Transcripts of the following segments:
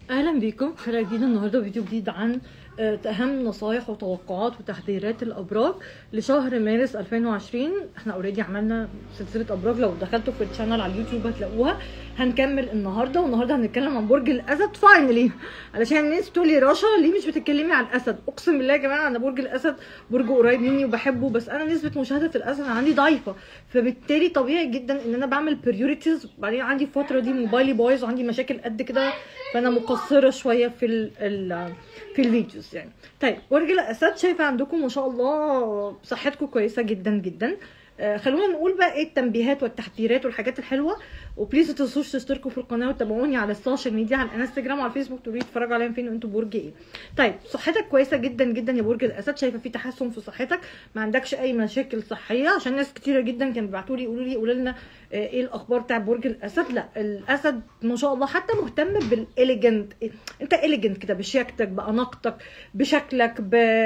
اهلا بيكم حلقه جديده النهارده فيديو جديد عن آه، اهم نصايح وتوقعات وتحذيرات الابراج لشهر مارس 2020 احنا اوريدي عملنا سلسله ابراج لو دخلتوا في الشانل على اليوتيوب هتلاقوها هنكمل النهارده والنهارده هنتكلم عن برج الاسد فاينلي علشان الناس تقول لي رشا ليه مش بتتكلمي عن الاسد اقسم بالله يا جماعه انا برج الاسد برج قريب مني وبحبه بس انا نسبه مشاهده الاسد عندي ضعيفه فبالتالي طبيعي جدا ان انا بعمل بريوريتيز بعدين عندي الفتره دي موبايلي بايظ وعندي مشاكل قد كده فانا مقصره شويه في ال ال في الفيديوز يعني طيب برج الاسد شايفه عندكم ما شاء الله صحتكم كويسه جدا جدا آه، خلونا نقول بقى ايه التنبيهات والتحذيرات والحاجات الحلوه وبليز ما تنسوش تشتركوا في القناه وتابعوني على السوشيال ميديا على الانستجرام وعلى الفيسبوك تقولوا لي تتفرجوا عليا فين وانتوا برج ايه طيب صحتك كويسه جدا جدا يا برج الاسد شايفه في تحسن في صحتك ما عندكش اي مشاكل صحيه عشان ناس كتيره جدا كانوا بيبعتوا لي يقولوا لي قولوا لنا آه، ايه الاخبار بتاع برج الاسد لا الاسد ما شاء الله حتى مهتم بالاليجنت انت اليجنت كده بشياكتك باناقتك بشكلك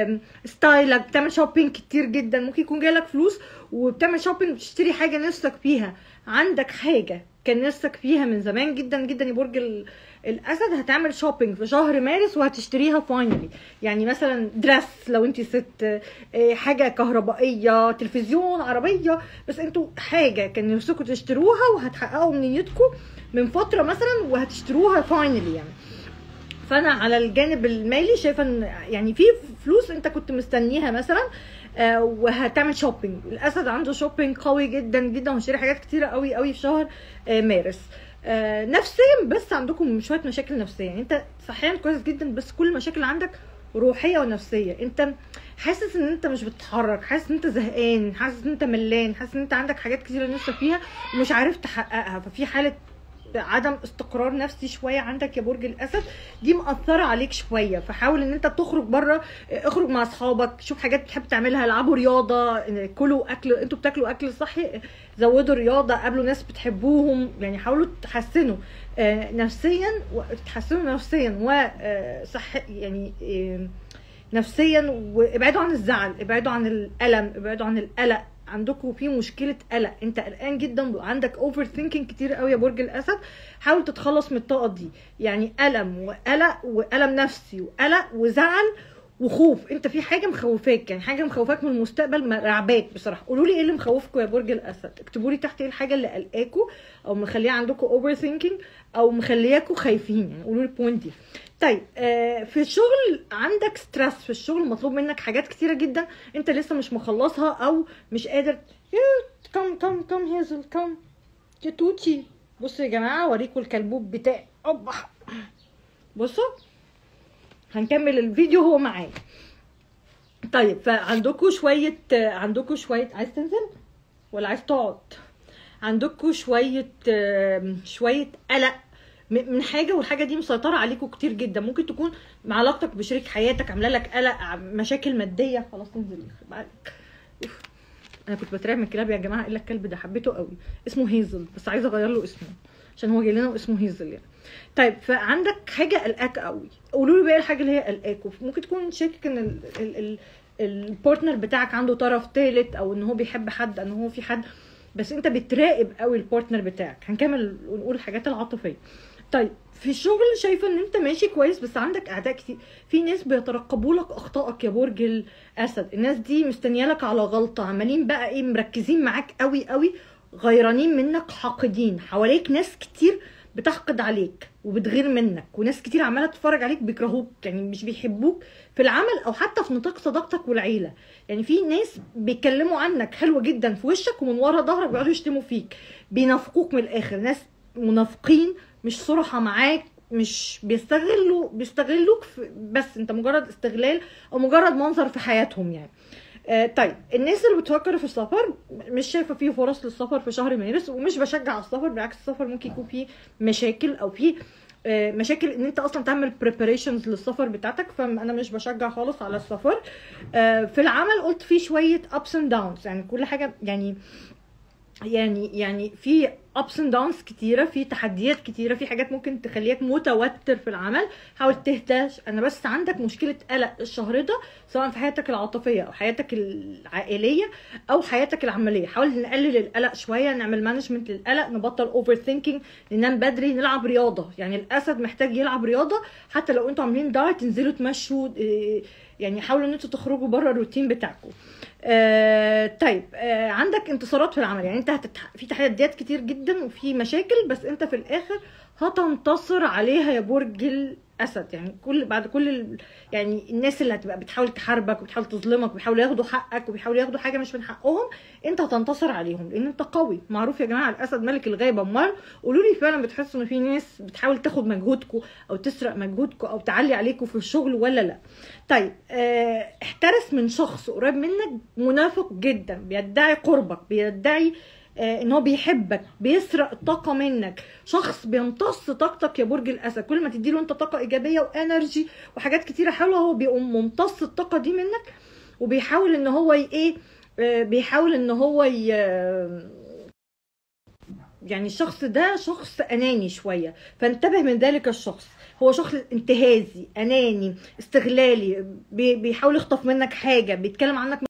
بستايلك بتعمل شوبينج كتير جدا ممكن يكون جايلك فلوس وبتعمل شوبينج وتشتري حاجه نفسك فيها عندك حاجه كان نفسك فيها من زمان جدا جدا يا برج ال- الاسد هتعمل شوبينج في شهر مارس وهتشتريها فاينلي يعني مثلا دريس لو انت ست آه، حاجه كهربائيه تلفزيون عربيه بس انتوا حاجه كان نفسكم تشتروها وهتحققوا نيتكم من فتره مثلا وهتشتروها فاينلي يعني فانا على الجانب المالي شايفه ان يعني في فلوس انت كنت مستنيها مثلا آه، وهتعمل شوبينج الاسد عنده شوبينج قوي جدا جدا وهيشتري حاجات كتيره قوي قوي في شهر آه، مارس آه، نفسيا بس عندكم شويه مشاكل نفسيه يعني انت صحيا كويس جدا بس كل المشاكل عندك روحيه ونفسيه انت حاسس ان انت مش بتتحرك حاسس ان انت زهقان حاسس ان انت ملان حاسس ان انت عندك حاجات كتيره نفسك فيها ومش عارف تحققها ففي حاله عدم استقرار نفسي شويه عندك يا برج الاسد دي مأثره عليك شويه فحاول ان انت تخرج بره اخرج مع اصحابك شوف حاجات بتحب تعملها العبوا رياضه كلوا اكل انتوا بتاكلوا اكل صحي زودوا رياضه قابلوا ناس بتحبوهم يعني حاولوا تحسنوا آه، نفسيا وتحسنوا نفسيا وصح يعني آه، نفسيا وابعدوا عن الزعل ابعدوا عن الالم ابعدوا عن القلق عندكم في مشكله قلق انت قلقان جدا وعندك اوفر ثينكينج كتير قوي يا برج الاسد حاول تتخلص من الطاقه دي يعني الم وقلق والم نفسي وقلق وزعل وخوف انت في حاجه مخوفاك يعني حاجه مخوفاك من المستقبل مرعباك بصراحه قولوا لي ايه اللي مخوفكم يا برج الاسد اكتبوا لي تحت ايه الحاجه اللي قلقاكوا او مخليه عندكم اوفر ثينكينج او مخلياكوا خايفين يعني قولوا لي البوينت دي طيب آه في الشغل عندك ستريس في الشغل مطلوب منك حاجات كتيره جدا انت لسه مش مخلصها او مش قادر كم كم كم هيزل كم يا توتي بصوا يا جماعه اوريكم الكلبوب بتاعي اوبا بصوا هنكمل الفيديو هو معايا طيب فعندكم شويه عندكم شويه عايز تنزل ولا عايز تقعد عندكم شويه آم، شويه قلق م- من حاجه والحاجه دي مسيطره عليكم كتير جدا ممكن تكون مع علاقتك بشريك حياتك عامله لك قلق عم- مشاكل ماديه خلاص انزل يخرب عليك. أوف. انا كنت بترعب من الكلاب يا جماعه الا الكلب ده حبيته قوي اسمه هيزل بس عايزه اغير له اسمه عشان هو جاي لنا واسمه هيزل يعني طيب فعندك حاجه قلقاك قوي قولوا لي بقى إيه الحاجه اللي هي قلقاكوا ممكن تكون شاكك ان ال ال ال البارتنر بتاعك عنده طرف ثالث او ان هو بيحب حد ان هو في حد بس انت بتراقب قوي البارتنر بتاعك هنكمل ونقول الحاجات العاطفيه طيب في الشغل شايفه ان انت ماشي كويس بس عندك اعداء كتير في ناس بيترقبوا لك اخطائك يا برج الاسد الناس دي مستنيه لك على غلطه عمالين بقى ايه مركزين معاك قوي قوي غيرانين منك حاقدين حواليك ناس كتير بتحقد عليك وبتغير منك وناس كتير عماله تتفرج عليك بيكرهوك يعني مش بيحبوك في العمل او حتى في نطاق صداقتك والعيله يعني في ناس بيتكلموا عنك حلوه جدا في وشك ومن ورا ظهرك بيقعدوا يشتموا فيك بينافقوك من الاخر ناس منافقين مش صراحه معاك مش بيستغلوا بيستغلوك في بس انت مجرد استغلال او مجرد منظر في حياتهم يعني آه طيب الناس اللي بتفكر في السفر مش شايفه فيه فرص للسفر في شهر مارس ومش بشجع على السفر بالعكس السفر ممكن يكون فيه مشاكل او فيه آه، مشاكل ان انت اصلا تعمل بريباريشنز للسفر بتاعتك فانا مش بشجع خالص على السفر آه، في العمل قلت فيه شويه ابس اند داونز يعني كل حاجه يعني يعني يعني في ابس اند داونز كتيره في تحديات كتيره في حاجات ممكن تخليك متوتر في العمل حاول تهداش انا بس عندك مشكله قلق الشهر ده سواء في حياتك العاطفيه او حياتك العائليه او حياتك العمليه حاول نقلل القلق شويه نعمل مانجمنت للقلق نبطل اوفر ثينكينج ننام بدري نلعب رياضه يعني الاسد محتاج يلعب رياضه حتى لو انتوا عاملين دايت تنزلوا تمشوا إيه، يعني حاولوا ان انتوا تخرجوا بره الروتين بتاعكم آه طيب آه عندك انتصارات في العمل يعني انت هتتح... في تحديات كتير جدا وفي مشاكل بس انت في الاخر هتنتصر عليها يا برج الاسد يعني كل بعد كل ال... يعني الناس اللي هتبقى بتحاول تحاربك وبتحاول تظلمك وبيحاولوا ياخدوا حقك وبيحاولوا ياخدوا حاجه مش من حقهم انت هتنتصر عليهم لان انت قوي معروف يا جماعه الاسد ملك الغابه امال قولوا لي فعلا بتحسوا ان في ناس بتحاول تاخد مجهودكم او تسرق مجهودكم او تعلي عليكم في الشغل ولا لا طيب اه احترس من شخص قريب منك منافق جدا بيدعي قربك بيدعي آه، ان هو بيحبك بيسرق الطاقه منك شخص بيمتص طاقتك يا برج الاسد كل ما تديله انت طاقه ايجابيه وانرجي وحاجات كتيره حلوه هو بيقوم ممتص الطاقه دي منك وبيحاول ان هو ي- ايه آه، بيحاول ان هو ي... يعني الشخص ده شخص اناني شويه فانتبه من ذلك الشخص هو شخص انتهازي اناني استغلالي بي- بيحاول يخطف منك حاجه بيتكلم عنك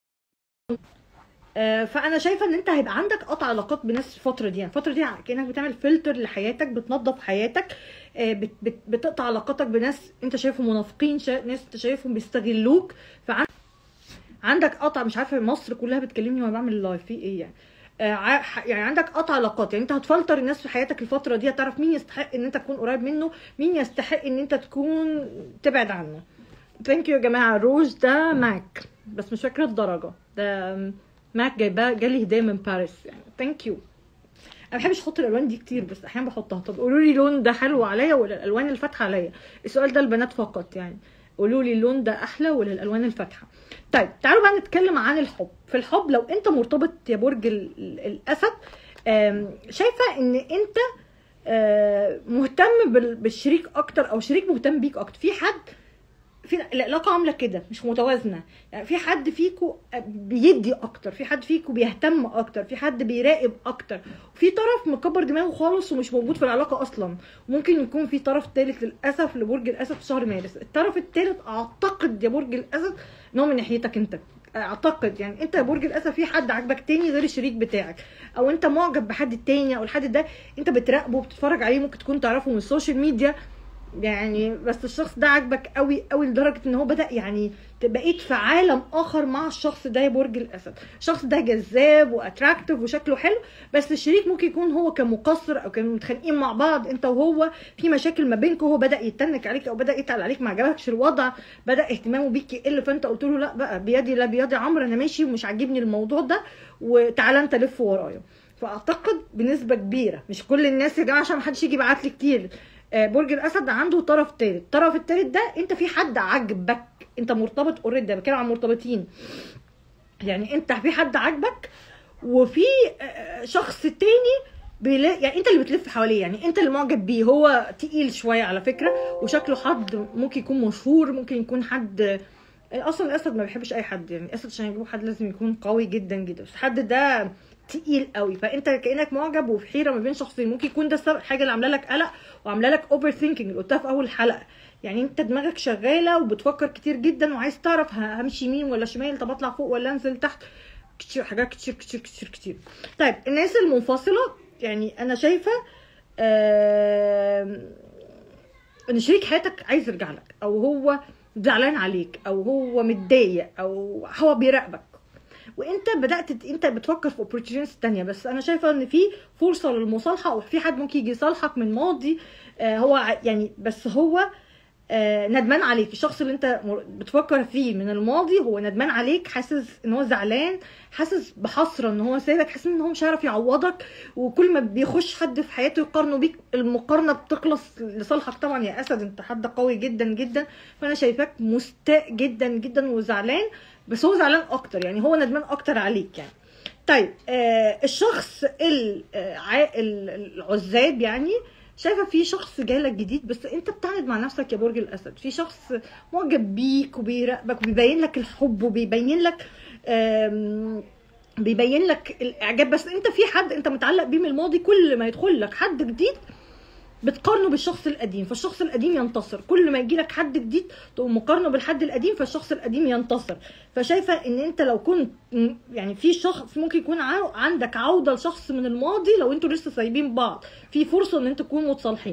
آه، فانا شايفه ان انت هيبقى عندك قطع علاقات بناس الفتره دي يعني الفتره دي كانك بتعمل فلتر لحياتك بتنظف حياتك آه، بت- بت- بتقطع علاقاتك بناس انت شايفهم منافقين شا... ناس انت شايفهم بيستغلوك فعن... عندك قطع مش عارفه مصر كلها بتكلمني وانا بعمل لايف في ايه يعني آه، ع- ح- يعني عندك قطع علاقات يعني انت هتفلتر الناس في حياتك الفتره دي هتعرف مين يستحق ان انت تكون قريب منه مين يستحق ان انت تكون تبعد عنه ثانك يو يا جماعه روج ده ماك بس مش فاكره الدرجه ده ماك جايباه جالي هديه من باريس يعني ثانك يو انا ما بحبش احط الالوان دي كتير بس احيانا بحطها طب قولوا لي اللون ده حلو عليا ولا الالوان الفاتحه عليا السؤال ده البنات فقط يعني قولوا لي اللون ده احلى ولا الالوان الفاتحه طيب تعالوا بقى نتكلم عن الحب في الحب لو انت مرتبط يا برج ال- ال- الاسد آم، شايفه ان انت آه، مهتم بال- بالشريك اكتر او شريك مهتم بيك اكتر في حد في العلاقه عامله كده مش متوازنه يعني في حد فيكو بيدي اكتر في حد فيكو بيهتم اكتر في حد بيراقب اكتر وفي طرف مكبر دماغه خالص ومش موجود في العلاقه اصلا ممكن يكون في طرف ثالث للاسف لبرج الاسد في شهر مارس الطرف الثالث اعتقد يا برج الاسد ان هو من ناحيتك انت اعتقد يعني انت يا برج الاسد في حد عاجبك تاني غير الشريك بتاعك او انت معجب بحد تاني او الحد ده انت بتراقبه بتتفرج عليه ممكن تكون تعرفه من السوشيال ميديا يعني بس الشخص ده عاجبك قوي قوي لدرجه ان هو بدا يعني بقيت في عالم اخر مع الشخص ده يا برج الاسد الشخص ده جذاب واتراكتيف وشكله حلو بس الشريك ممكن يكون هو كان مقصر او كانوا متخانقين مع بعض انت وهو في مشاكل ما بينكم هو بدا يتنك عليك او بدا يتقل عليك ما عجبكش الوضع بدا اهتمامه بيك يقل فانت قلت له لا بقى بيدي لا بيدي عمرو انا ماشي ومش عاجبني الموضوع ده وتعالى انت لف ورايا فاعتقد بنسبه كبيره مش كل الناس يا جماعه عشان ما حدش يجي يبعت لي كتير آه، برج الاسد عنده طرف تالت الطرف التالت ده انت في حد عاجبك انت مرتبط اوريدي ده بتكلم عن مرتبطين يعني انت في حد عاجبك وفي آه، شخص تاني بيلا... يعني انت اللي بتلف حواليه يعني انت اللي معجب بيه هو تقيل شويه على فكره وشكله حد ممكن يكون مشهور ممكن يكون حد اصلا الاسد ما بيحبش اي حد يعني الاسد عشان يجيبوا حد لازم يكون قوي جدا جدا بس الحد ده تقيل قوي فانت كانك معجب وفي حيره ما بين شخصين ممكن يكون ده السبب حاجه اللي عامله لك قلق وعامله لك اوفر ثينكينج اللي قلتها في اول حلقه يعني انت دماغك شغاله وبتفكر كتير جدا وعايز تعرف ه- همشي يمين ولا شمال طب اطلع فوق ولا انزل تحت كتير حاجات كتير كتير كتير كتير طيب الناس المنفصله يعني انا شايفه آم، ان شريك حياتك عايز يرجع لك او هو زعلان عليك او هو متضايق او هو بيراقبك وانت بدات انت بتفكر في اوبورتيونيتيز تانية بس انا شايفه ان في فرصه للمصالحه او في حد ممكن يجي يصالحك من ماضي آه هو ع- يعني بس هو آه ندمان عليك الشخص اللي انت مر- بتفكر فيه من الماضي هو ندمان عليك حاسس ان هو زعلان حاسس بحسره ان هو سايبك حاسس ان هو مش عارف يعوضك وكل ما بيخش حد في حياته يقارنه بيك المقارنه بتخلص لصالحك طبعا يا اسد انت حد قوي جدا جدا فانا شايفاك مستاء جدا جدا وزعلان بس هو زعلان اكتر يعني هو ندمان اكتر عليك يعني طيب آه الشخص ال- آه، ع- ال- العزاب يعني شايفه في شخص جالك جديد بس انت بتعند مع نفسك يا برج الاسد في شخص معجب بيك وبيراقبك وبيبين لك الحب وبيبين لك آم، بيبين لك الاعجاب بس انت في حد انت متعلق بيه من الماضي كل ما يدخل لك حد جديد بتقارنه بالشخص القديم فالشخص القديم ينتصر كل ما يجي لك حد جديد تقوم مقارنه بالحد القديم فالشخص القديم ينتصر فشايفه ان انت لو كنت م- يعني في شخص ممكن يكون عا- عندك عوده لشخص من الماضي لو انتوا لسه سايبين بعض في فرصه ان انتوا تكونوا متصالحين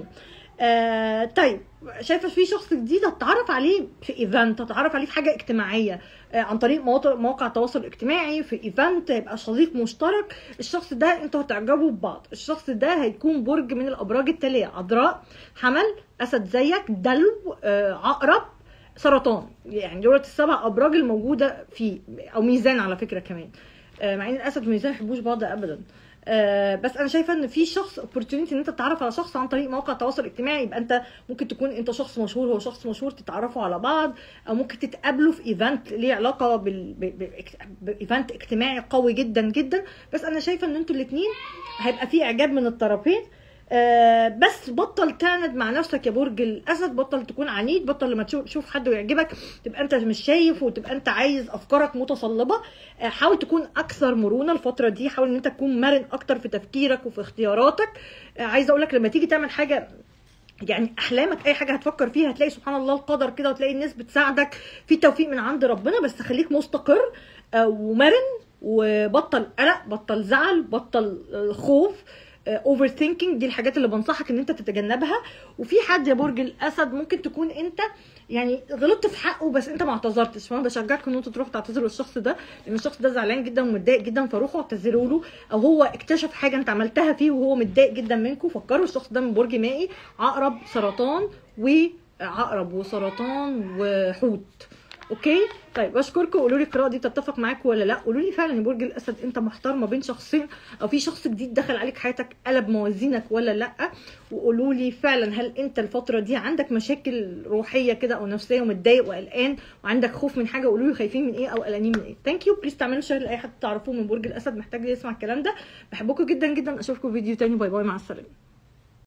آه طيب شايفه في شخص جديد هتتعرف عليه في ايفنت هتتعرف عليه في حاجه اجتماعيه آه عن طريق مواقع مواقع التواصل الاجتماعي في ايفنت هيبقى صديق مشترك الشخص ده انتوا هتعجبوا ببعض الشخص ده هيكون برج من الابراج التاليه عذراء حمل اسد زيك دلو آه عقرب سرطان يعني دولت السبع ابراج الموجوده فيه او ميزان على فكره كمان آه، مع ان الاسد والميزان ما يحبوش بعض ابدا آه، بس انا شايفه ان في شخص opportunity ان انت تتعرف على شخص عن طريق مواقع التواصل الاجتماعي يبقى انت ممكن تكون انت شخص مشهور هو شخص مشهور تتعرفوا على بعض او ممكن تتقابلوا في ايفنت ليه علاقه بال ب- ب- بايفنت اجتماعي قوي جدا جدا بس انا شايفه ان انتوا الاثنين هيبقى في اعجاب من الطرفين آه بس بطل تعند مع نفسك يا برج الاسد بطل تكون عنيد بطل لما تشوف تشوف حد ويعجبك تبقى انت مش شايف وتبقى انت عايز افكارك متصلبه آه حاول تكون اكثر مرونه الفتره دي حاول ان انت تكون مرن اكتر في تفكيرك وفي اختياراتك آه عايزه اقول لك لما تيجي تعمل حاجه يعني احلامك اي حاجه هتفكر فيها هتلاقي سبحان الله القدر كده وتلاقي الناس بتساعدك في توفيق من عند ربنا بس خليك مستقر آه، ومرن وبطل قلق بطل زعل بطل آه، خوف اوفر ثينكينج دي الحاجات اللي بنصحك ان انت تتجنبها وفي حد يا برج الاسد ممكن تكون انت يعني غلطت في حقه بس انت ما اعتذرتش فانا بشجعك ان انتوا تروحوا تعتذروا للشخص ده لان الشخص ده زعلان جدا ومتضايق جدا فروحوا اعتذروا له او هو اكتشف حاجه انت عملتها فيه وهو متضايق جدا منكم فكروا الشخص ده من برج مائي عقرب سرطان وعقرب وسرطان وحوت اوكي طيب بشكركم قولوا لي القراءه دي تتفق معاكم ولا لا قولوا لي فعلا يا برج الاسد انت محتار ما بين شخصين او في شخص جديد دخل عليك حياتك قلب موازينك ولا لا وقولوا لي فعلا هل انت الفتره دي عندك مشاكل روحيه كده او نفسيه ومتضايق وقلقان وعندك خوف من حاجه قولوا لي خايفين من ايه او قلقانين من ايه ثانك يو بليز تعملوا شير لاي حد تعرفوه من برج الاسد محتاج يسمع الكلام ده بحبكم جدا جدا اشوفكم في فيديو تاني باي باي مع السلامه